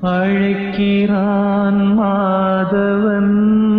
அழைக்கிறான் மாதவன்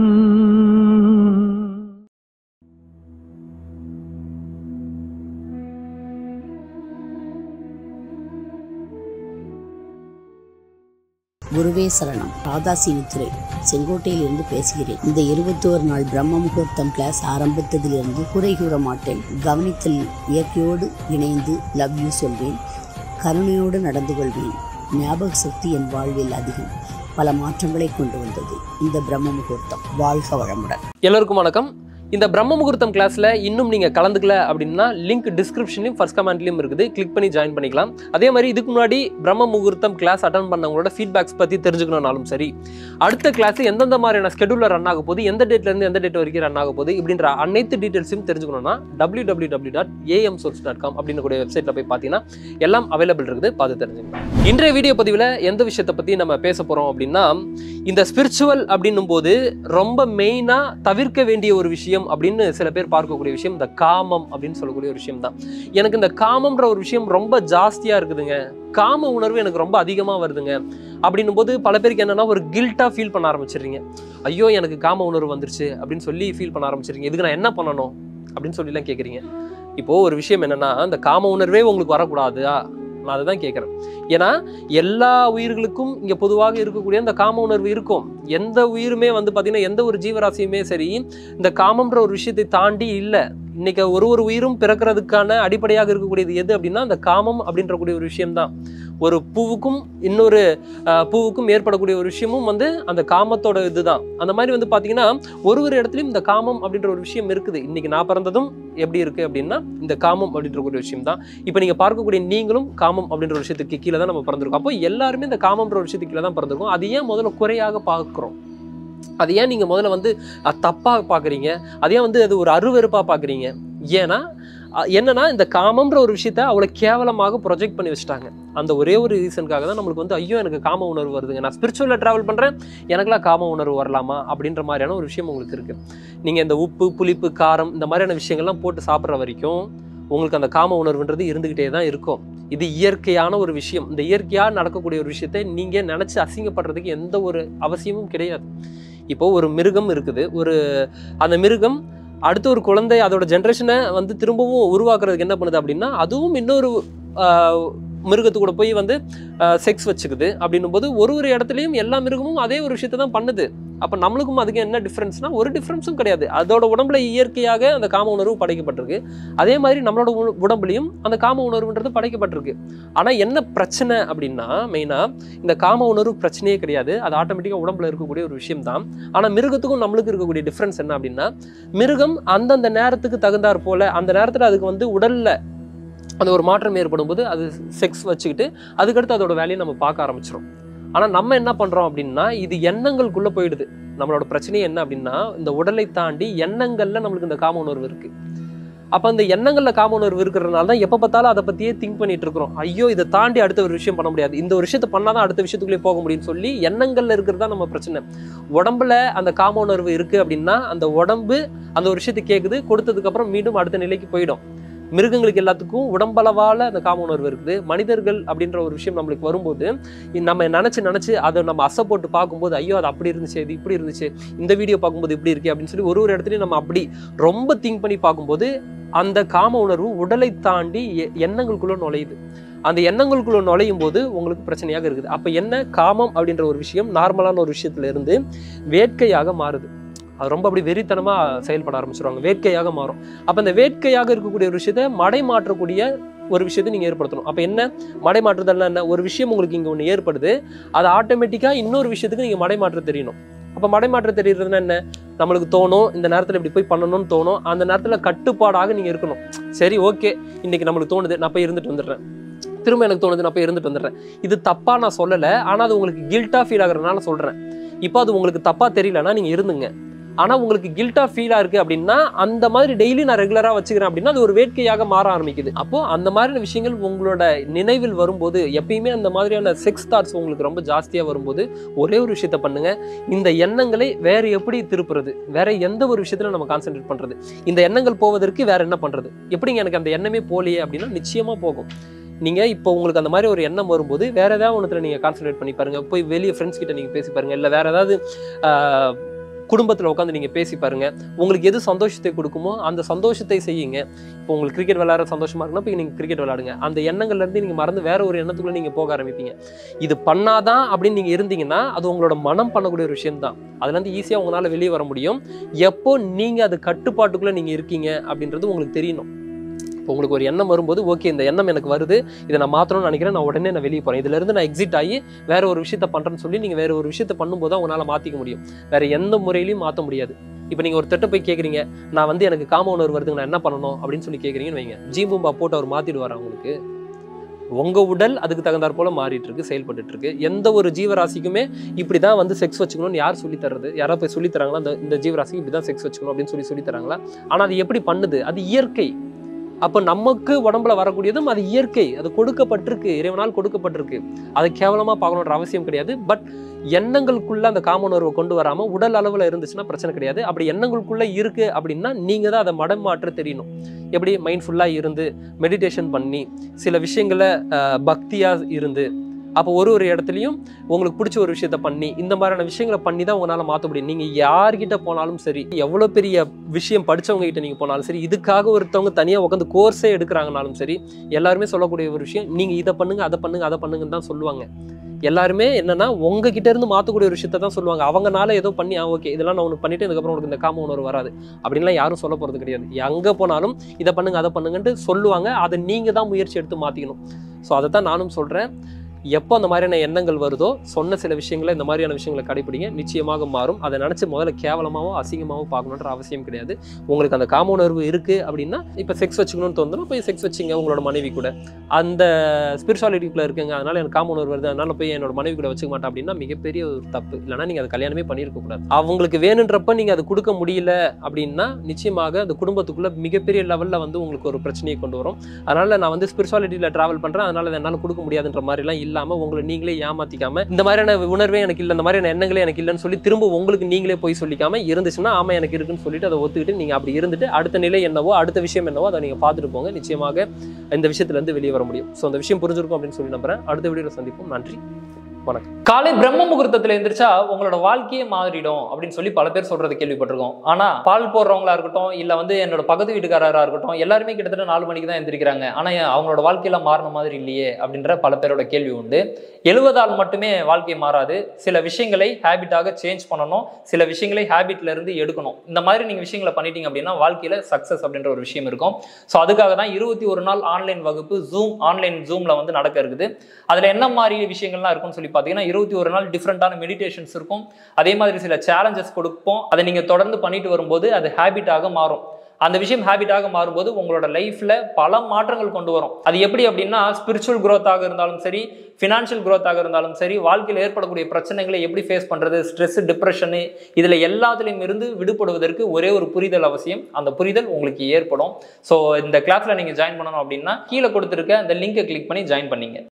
குருவே சரணம் ராதா சீனித்துறை செங்கோட்டையிலிருந்து பேசுகிறேன் இந்த இருபத்தோரு நாள் பிரம்ம முகூர்த்தம் கிளாஸ் ஆரம்பித்ததிலிருந்து குறை கூற மாட்டேன் கவனித்தல் இயற்கையோடு இணைந்து லவ் யூ சொல்வேன் கருணையோடு நடந்து கொள்வேன் ஞாபக சக்தி என் வாழ்வில் அதிகம் பல மாற்றங்களை கொண்டு வந்தது இந்த பிரம்ம முகூர்த்தம் வாழ்க வளமுடன் எல்லோருக்கும் வணக்கம் இந்த பிரம்ம முகூர்த்தம் கிளாஸ்ல இன்னும் நீங்க கலந்துக்கல அப்படின்னா லிங்க் டிஸ்கிரிப்ஷன்லயும் ஃபர்ஸ்ட் கமெண்ட்லயும் இருக்குது கிளிக் பண்ணி ஜாயின் பண்ணிக்கலாம் அதே மாதிரி இதுக்கு முன்னாடி பிரம்ம முகூர்த்தம் கிளாஸ் அட்டன் பண்ணவங்களோட ஃபீட்பேக்ஸ் பத்தி தெரிஞ்சுக்கணும்னாலும் சரி அடுத்த கிளாஸ் எந்தெந்த மாதிரியான ஸ்கெடியூல ரன் ஆக போகுது எந்த டேட்ல இருந்து எந்த டேட் வரைக்கும் ரன் ஆக போகுது இப்படின்ற அனைத்து டீடைல்ஸையும் தெரிஞ்சுக்கணும்னா W W W dot AM source dot com அப்படின்னு கூடிய வெப்சைட்ல போய் பார்த்தீங்கன்னா எல்லாம் அவைலபிள் இருக்குது பார்த்து தெரிஞ்சுக்கலாம் இன்றைய வீடியோ பதிவில் எந்த விஷயத்தை பத்தி நம்ம பேச போறோம் அப்படின்னா இந்த ஸ்பிரிச்சுவல் அப்படின்னும் போது ரொம்ப மெயினா தவிர்க்க வேண்டிய ஒரு விஷயம் அப்படின்னு சில பேர் பார்க்கக்கூடிய விஷயம் இந்த காமம் அப்படின்னு சொல்லக்கூடிய ஒரு விஷயம் தான் எனக்கு இந்த காமம்ன்ற ஒரு விஷயம் ரொம்ப ஜாஸ்தியா இருக்குதுங்க காம உணர்வு எனக்கு ரொம்ப அதிகமா வருதுங்க அப்படின்னும் போது பல பேருக்கு என்னன்னா ஒரு கில்ட்டா ஃபீல் பண்ண ஆரம்பிச்சிடுறீங்க ஐயோ எனக்கு காம உணர்வு வந்துருச்சு அப்படின்னு சொல்லி ஃபீல் பண்ண ஆரம்பிச்சிடுறீங்க இதுக்கு நான் என்ன பண்ணணும் அப்படின்னு சொல்லிலாம் கேட்குறீங்க இப்போ ஒரு விஷயம் என்னன்னா இந்த காம உணர்வே உங்களுக்கு வரக்கூடாதா நான் அதை தான் கேட்குறேன் ஏன்னா எல்லா உயிர்களுக்கும் இங்கே பொதுவாக இருக்கக்கூடிய அந்த காம உணர்வு இருக்கும் எந்த உயிருமே வந்து பார்த்தீங்கன்னா எந்த ஒரு ஜீவராசியுமே சரி இந்த காமம்ன்ற ஒரு விஷயத்தை தாண்டி இல்லை இன்னைக்கு ஒரு ஒரு உயிரும் பிறக்கிறதுக்கான அடிப்படையாக இருக்கக்கூடியது எது அப்படின்னா அந்த காமம் அப்படின்ற கூடிய ஒரு விஷயம்தான் ஒரு பூவுக்கும் இன்னொரு அஹ், பூவுக்கும் ஏற்படக்கூடிய ஒரு விஷயமும் வந்து அந்த காமத்தோட இதுதான் அந்த மாதிரி வந்து பார்த்தீங்கன்னா ஒரு ஒரு இடத்துலையும் இந்த காமம் அப்படின்ற ஒரு விஷயம் இருக்குது இன்னைக்கு நான் பிறந்ததும் எப்படி இருக்கு அப்படின்னா இந்த காமம் அப்படின்ற ஒரு விஷயம் தான் இப்போ நீங்க பார்க்கக்கூடிய நீங்களும் காமம் அப்படின்ற ஒரு விஷயத்துக்கு கீழே தான் நம்ம பிறந்திருக்கோம் அப்போ எல்லாருமே இந்த காமம்ன்ற ஒரு விஷயத்துக்கு கீழே தான் பிறந்திருக்கோம் அது ஏன் முதல்ல குறையாக பார்க்குறோம் அது ஏன் நீங்க முதல்ல வந்து அஹ், தப்பா பார்க்குறீங்க அது ஏன் வந்து அது ஒரு அருவெருப்பா பார்க்குறீங்க ஏன்னா அஹ், என்னன்னா இந்த காமம்ன்ற ஒரு விஷயத்த அவ்வளோ கேவலமாக ப்ரொஜெக்ட் பண்ணி வச்சுட்டாங்க அந்த ஒரே ஒரு ரீசனுக்காக தான் நம்மளுக்கு வந்து ஐயோ எனக்கு காம உணர்வு வருதுங்க நான் ஸ்பிரிச்சுவலில் ட்ராவல் பண்ணுறேன் எனக்குலாம் காம உணர்வு வரலாமா அப்படின்ற மாதிரியான ஒரு விஷயம் உங்களுக்கு இருக்கு நீங்கள் இந்த உப்பு புளிப்பு காரம் இந்த மாதிரியான விஷயங்கள்லாம் போட்டு சாப்பிட்ற வரைக்கும் உங்களுக்கு அந்த காம உணர்வுன்றது இருந்துக்கிட்டே தான் இருக்கும் இது இயற்கையான ஒரு விஷயம் இந்த இயற்கையாக நடக்கக்கூடிய ஒரு விஷயத்தை நீங்கள் நினச்சி அசிங்கப்படுறதுக்கு எந்த ஒரு அவசியமும் கிடையாது இப்போ ஒரு மிருகம் இருக்குது ஒரு அந்த மிருகம் அடுத்த ஒரு குழந்தை அதோட ஜென்ரேஷனை வந்து திரும்பவும் உருவாக்குறதுக்கு என்ன பண்ணுது அப்படின்னா அதுவும் இன்னொரு ஆஹ், மிருகத்து கூட போய் வந்து செக்ஸ் வச்சுக்குது அப்படின்னும் போது ஒரு ஒரு இடத்துலையும் எல்லா மிருகமும் அதே ஒரு விஷயத்தை தான் பண்ணுது அப்போ நம்மளுக்கும் அதுக்கு என்ன டிஃப்ரென்ஸ்னா ஒரு டிஃப்ரென்ஸும் கிடையாது அதோட உடம்புல இயற்கையாக அந்த காம உணர்வு படைக்கப்பட்டிருக்கு அதே மாதிரி நம்மளோட உண- உடம்புலையும் அந்த காம உணர்வுன்றது படைக்கப்பட்டிருக்கு ஆனால் என்ன பிரச்சனை அப்படின்னா மெயினாக இந்த காம உணர்வு பிரச்சனையே கிடையாது அது ஆட்டோமேட்டிக்காக உடம்புல இருக்கக்கூடிய ஒரு விஷயம் தான் ஆனால் மிருகத்துக்கும் நம்மளுக்கு இருக்கக்கூடிய டிஃப்ரென்ஸ் என்ன அப்படின்னா மிருகம் அந்தந்த நேரத்துக்கு தகுந்தாற் போல அந்த நேரத்தில் அதுக்கு வந்து உடல்ல அந்த ஒரு மாற்றம் ஏற்படும் போது அது செக்ஸ் வச்சுக்கிட்டு அதுக்கடுத்து அதோட வேலையை நம்ம பார்க்க ஆரம்பிச்சிடும் ஆனால் நம்ம என்ன பண்ணுறோம் அப்படின்னா இது எண்ணங்களுக்குள்ளே போயிடுது நம்மளோட பிரச்சனை என்ன அப்படின்னா இந்த உடலை தாண்டி எண்ணங்கள்ல நம்மளுக்கு இந்த காம உணர்வு இருக்கு அப்போ அந்த எண்ணங்கள்ல காம உணர்வு இருக்கிறதுனால தான் எப்போ பார்த்தாலும் அதை பற்றியே திங்க் பண்ணிட்டு இருக்கிறோம் ஐயோ இதை தாண்டி அடுத்த ஒரு விஷயம் பண்ண முடியாது இந்த ஒரு விஷயத்தை பண்ணாதான் அடுத்த விஷயத்துக்குள்ளே போக முடியும்னு சொல்லி எண்ணங்கள்ல இருக்கிறது தான் நம்ம பிரச்சனை உடம்புல அந்த காம உணர்வு இருக்கு அப்படின்னா அந்த உடம்பு அந்த ஒரு விஷயத்தை கேட்குது கொடுத்ததுக்கு அப்புறம் மீண்டும் அடுத்த நிலைக்கு போயிடும் மிருகங்களுக்கு எல்லாத்துக்கும் உடம்பளவால அந்த காம உணர்வு இருக்குது மனிதர்கள் அப்படின்ற ஒரு விஷயம் நம்மளுக்கு வரும்போது இ- நம்ம நினச்சி நினச்சி அதை நம்ம அசை போட்டு பார்க்கும்போது ஐயோ அது அப்படி இருந்துச்சு இது இப்படி இருந்துச்சு இந்த வீடியோ பார்க்கும்போது இப்படி இருக்கே அப்படின்னு சொல்லி ஒரு ஒரு இடத்துலையும் நம்ம அப்படி ரொம்ப திங்க் பண்ணி பார்க்கும்போது அந்த காம உணர்வு உடலை தாண்டி எ- எண்ணங்களுக்குள்ள நுழையுது அந்த எண்ணங்களுக்குள்ள நுழையும் போது உங்களுக்கு பிரச்சனையாக இருக்குது அப்போ என்ன காமம் அப்படின்ற ஒரு விஷயம் நார்மலான ஒரு விஷயத்துல இருந்து வேட்கையாக மாறுது அது ரொம்ப அப்படி வெறித்தனமா செயல்பட ஆரம்பிச்சிருவாங்க வேட்கையாக மாறும் அப்போ அந்த வேட்கையாக இருக்கக்கூடிய ஒரு விஷயத்தை மடை மாற்றக்கூடிய ஒரு விஷயத்தை நீங்க ஏற்படுத்தணும் அப்போ என்ன மடை மாற்றுதல்னா என்ன ஒரு விஷயம் உங்களுக்கு இங்க ஒன்று ஏற்படுது அது ஆட்டோமேட்டிக்கா இன்னொரு விஷயத்துக்கு நீங்க மடை மாற்ற தெரியணும் அப்போ மடை மாற்ற தெரியறதுன்னா என்ன நம்மளுக்கு தோணும் இந்த நேரத்தில் இப்படி போய் பண்ணணும்னு தோணும் அந்த நேரத்தில் கட்டுப்பாடாக நீங்கள் இருக்கணும் சரி ஓகே இன்னைக்கு நம்மளுக்கு தோணுது நான் போய் இருந்துட்டு வந்துடுறேன் திரும்ப எனக்கு தோணுது நான் போய் இருந்துட்டு வந்துடுறேன் இது தப்பா நான் சொல்லலை ஆனால் அது உங்களுக்கு கில்ட்டா ஃபீல் ஆகுறதுனால சொல்கிறேன் இப்போ அது உங்களுக்கு தப்பா தெரியலன்னா நீங்கள் இருந்துங்க ஆனால் உங்களுக்கு கில்ட்டா ஃபீலாக இருக்குது அப்படின்னா அந்த மாதிரி டெய்லி நான் ரெகுலராக வச்சுக்கிறேன் அப்படின்னா அது ஒரு வேட்கையாக மாற ஆரம்பிக்குது அப்போ அந்த மாதிரியான விஷயங்கள் உங்களோட நினைவில் வரும்போது எப்பயுமே அந்த மாதிரியான செக்ஸ் தாட்ஸ் உங்களுக்கு ரொம்ப ஜாஸ்தியாக வரும்போது ஒரே ஒரு விஷயத்த பண்ணுங்க இந்த எண்ணங்களை வேற எப்படி திருப்புறது வேற எந்த ஒரு விஷயத்துல நம்ம கான்சென்ட்ரேட் பண்றது இந்த எண்ணங்கள் போவதற்கு வேற என்ன பண்றது எப்படிங்க எனக்கு அந்த எண்ணமே போலையே அப்படின்னா நிச்சயமா போகும் நீங்கள் இப்போ உங்களுக்கு அந்த மாதிரி ஒரு எண்ணம் வரும்போது வேற ஏதாவது ஒன்றத்தில் நீங்கள் கான்சன்ட்ரேட் பண்ணி பாருங்க போய் வெளியே ஃப்ரெண்ட்ஸ் கிட்ட நீங்கள் பேசி பாருங்க இல்லை வேற ஏதாவது குடும்பத்தில் உட்காந்து நீங்கள் பேசி பாருங்க உங்களுக்கு எது சந்தோஷத்தை கொடுக்குமோ அந்த சந்தோஷத்தை செய்யுங்க இப்போ உங்களுக்கு கிரிக்கெட் விளையாட சந்தோஷமா இருக்குன்னா இப்போ நீங்கள் கிரிக்கெட் விளையாடுங்க அந்த எண்ணங்கள்ல இருந்து நீங்கள் மறந்து வேற ஒரு எண்ணத்துக்குள்ள நீங்கள் போக ஆரம்பிப்பீங்க இது பண்ணாதான் அப்படின்னு நீங்கள் இருந்தீங்கன்னா அது உங்களோட மனம் பண்ணக்கூடிய ஒரு விஷயம் தான் அதுலேருந்து ஈஸியாக உங்களால் வெளியே வர முடியும் எப்போ நீங்கள் அது கட்டுப்பாட்டுக்குள்ளே நீங்கள் இருக்கீங்க அப்படின்றது உங்களுக்கு தெரியணும் இப்போ உங்களுக்கு ஒரு எண்ணம் வரும்போது ஓகே இந்த எண்ணம் எனக்கு வருது இதை நான் மாற்றணும்னு நினைக்கிறேன் நான் உடனே நான் வெளியே போகிறேன் இதுலேருந்து நான் எக்ஸிட் ஆகி வேற ஒரு விஷயத்த பண்ணுறேன்னு சொல்லி நீங்கள் வேற ஒரு விஷயத்த பண்ணும்போது தான் உங்களால் மாற்றிக்க முடியும் வேற எந்த முறையிலையும் மாற்ற முடியாது இப்போ நீங்கள் ஒரு திட்ட போய் கேட்குறீங்க நான் வந்து எனக்கு காம உணர்வு வருதுங்க நான் என்ன பண்ணணும் அப்படின்னு சொல்லி கேட்குறீங்கன்னு வைங்க ஜீம்பூம்பா போட்டு அவர் மாற்றிடுவார் உங்களுக்கு உங்க உடல் அதுக்கு தகுந்தாற் போல மாறிட்டு இருக்கு செயல்பட்டு இருக்கு எந்த ஒரு ஜீவராசிக்குமே இப்படி தான் வந்து செக்ஸ் வச்சுக்கணும்னு யார் சொல்லி தர்றது யாராவது போய் சொல்லி தராங்களா அந்த இந்த ஜீவராசிக்கு இப்படி தான் செக்ஸ் வச்சுக்கணும் அப்படின்னு சொல்லி சொல்லி தராங்களா ஆனால் அது எப்படி பண்ணுது அது இயற்கை அப்போ நமக்கு உடம்புல வரக்கூடியதும் அது இயற்கை அது கொடுக்கப்பட்டிருக்கு இறைவனால் கொடுக்கப்பட்டிருக்கு அதை கேவலமா பார்க்கணுன்ற அவசியம் கிடையாது பட் எண்ணங்களுக்குள்ள அந்த காமணர்வை கொண்டு வராம உடல் அளவுல இருந்துச்சுன்னா பிரச்சனை கிடையாது அப்படி எண்ணங்களுக்குள்ள இருக்கு அப்படின்னா நீங்க தான் அதை மடமாற்ற தெரியணும் எப்படி மைண்ட்ஃபுல்லா இருந்து மெடிடேஷன் பண்ணி சில விஷயங்களை அஹ், பக்தியா இருந்து அப்போ ஒரு ஒரு இடத்துலையும் உங்களுக்கு பிடிச்ச ஒரு விஷயத்த பண்ணி இந்த மாதிரியான விஷயங்களை பண்ணி தான் உங்களால் மாற்ற முடியும் நீங்கள் யார்கிட்ட போனாலும் சரி எவ்வளோ பெரிய விஷயம் படிச்சவங்க கிட்ட நீங்கள் போனாலும் சரி இதுக்காக ஒருத்தவங்க தனியாக உட்காந்து கோர்ஸே எடுக்கிறாங்கனாலும் சரி எல்லாருமே சொல்லக்கூடிய ஒரு விஷயம் நீங்கள் இதை பண்ணுங்க அதை பண்ணுங்க அதை பண்ணுங்கன்னு தான் சொல்லுவாங்க எல்லாருமே என்னன்னா உங்ககிட்ட இருந்து மாற்றக்கூடிய ஒரு விஷயத்தை தான் சொல்லுவாங்க அவங்கனால ஏதோ பண்ணி ஆ ஓகே இதெல்லாம் நான் உனக்கு பண்ணிட்டு இதுக்கப்புறம் உனக்கு இந்த காம உணர்வு வராது அப்படின்லாம் யாரும் சொல்ல போகிறது கிடையாது எங்கே போனாலும் இதை பண்ணுங்க அதை பண்ணுங்கன்ட்டு சொல்லுவாங்க அதை நீங்கள் தான் முயற்சி எடுத்து மாற்றிக்கணும் ஸோ அதை தான் நானும் சொல்கிறேன் எப்போ அந்த மாதிரியான எண்ணங்கள் வருதோ சொன்ன சில விஷயங்களை இந்த மாதிரியான விஷயங்களை கடைபிடிங்க நிச்சயமாக மாறும் அதை நினச்சி முதல்ல கேவலமாவோ அசிங்கமாவோ பார்க்கணுன்ற அவசியம் கிடையாது உங்களுக்கு அந்த காம உணர்வு இருக்குது அப்படின்னா இப்போ செக்ஸ் வச்சுக்கணும்னு தோணுதுன்னா போய் செக்ஸ் வச்சுங்க உங்களோட மனைவி கூட அந்த ஸ்பிரிச்சுவாலிட்டிக்குள்ள இருக்குங்க அதனால எனக்கு காம உணர்வு வருது அதனால போய் என்னோட மனைவி கூட வச்சுக்க மாட்டேன் அப்படின்னா மிகப்பெரிய ஒரு தப்பு இல்லைன்னா நீங்கள் அதை கல்யாணமே பண்ணியிருக்க கூடாது அவங்களுக்கு வேணுன்றப்ப நீங்கள் அது கொடுக்க முடியல அப்படின்னா நிச்சயமாக அந்த குடும்பத்துக்குள்ள மிகப்பெரிய லெவலில் வந்து உங்களுக்கு ஒரு பிரச்சனையை கொண்டு வரும் அதனால நான் வந்து ஸ்பிரிச்சுவாலிட்டியில் ட்ராவல் பண்ணுறேன் அதனால அதை என்னால் கொடுக்க முடியாதுன்ற மாதிரிலாம் இல்லாமல் உங்களை நீங்களே ஏமாத்திக்காம இந்த மாதிரியான உணர்வே எனக்கு இல்லை இந்த மாதிரியான எண்ணங்களே எனக்கு இல்லைன்னு சொல்லி திரும்ப உங்களுக்கு நீங்களே போய் சொல்லிக்காம இருந்துச்சுன்னா ஆமா எனக்கு இருக்குன்னு சொல்லிட்டு அதை ஒத்துக்கிட்டு நீங்கள் அப்படி இருந்துட்டு அடுத்த நிலை என்னவோ அடுத்த விஷயம் என்னவோ அதை நீங்கள் பார்த்துட்டு போங்க நிச்சயமாக இந்த விஷயத்துலேருந்து வெளியே வர முடியும் ஸோ அந்த விஷயம் புரிஞ்சிருக்கும் அப்படின்னு சொல்லி நம்புறேன் அடுத்த வீடியோவில் சந்திப்போம் நன்றி காலை பிரம்ம முகூர்த்தத்துல எந்திரிச்சா உங்களோட வாழ்க்கையே மாறிடும் அப்படின்னு சொல்லி பல பேர் சொல்றது கேள்விப்பட்டிருக்கோம் ஆனா பால் போடுறவங்களா இருக்கட்டும் இல்ல வந்து என்னோட பக்கத்து வீட்டுக்காரரா இருக்கட்டும் எல்லாருமே கிட்டத்தட்ட நாலு மணிக்கு தான் எந்திரிக்கிறாங்க ஆனா ஏன் அவங்களோட வாழ்க்கையில மாறின மாதிரி இல்லையே அப்படின்ற பல பேரோட கேள்வி உண்டு எழுவதால் மட்டுமே வாழ்க்கை மாறாது சில விஷயங்களை ஹேபிட்டாக சேஞ்ச் பண்ணணும் சில விஷயங்களை ஹேபிட்ல இருந்து எடுக்கணும் இந்த மாதிரி நீங்க விஷயங்களை பண்ணிட்டீங்க அப்படின்னா வாழ்க்கையில சக்சஸ் அப்படின்ற ஒரு விஷயம் இருக்கும் ஸோ அதுக்காக தான் இருபத்தி ஒரு நாள் ஆன்லைன் வகுப்பு ஜூம் ஆன்லைன் ஜூம்ல வந்து நடக்க இருக்குது அதுல என்ன மாதிரி விஷயங்கள்லாம் இருக்கும்னு சொல்லி பார்த்தீங்கன்னா இருபத்தி ஒரு நாள் டிஃப்ரெண்டான மெடிடேஷன்ஸ் இருக்கும் அதே மாதிரி சில சேலஞ்சஸ் கொடுப்போம் அதை நீங்க தொடர்ந்து பண்ணிட்டு வரும்போது அது ஹேபிட்டாக மாறும் அந்த விஷயம் ஹேபிட்டாக மாறும்போது உங்களோட லைஃப்ல பல மாற்றங்கள் கொண்டு வரும் அது எப்படி அப்படின்னா ஸ்பிரிச்சுவல் growth-ஆக இருந்தாலும் சரி ஃபினான்ஷியல் growth-ஆக இருந்தாலும் சரி வாழ்க்கையில் ஏற்படக்கூடிய பிரச்சனைகளை எப்படி ஃபேஸ் பண்றது ஸ்ட்ரெஸ் டிப்ரெஷனு இதுல எல்லாத்துலேயும் இருந்து விடுபடுவதற்கு ஒரே ஒரு புரிதல் அவசியம் அந்த புரிதல் உங்களுக்கு ஏற்படும் ஸோ இந்த கிளாஸ்ல நீங்க ஜாயின் பண்ணணும் அப்படின்னா கீழே கொடுத்துருக்க அந்த லிங்கை கிளிக் பண்ணி ஜாயின் பண்ணீங்க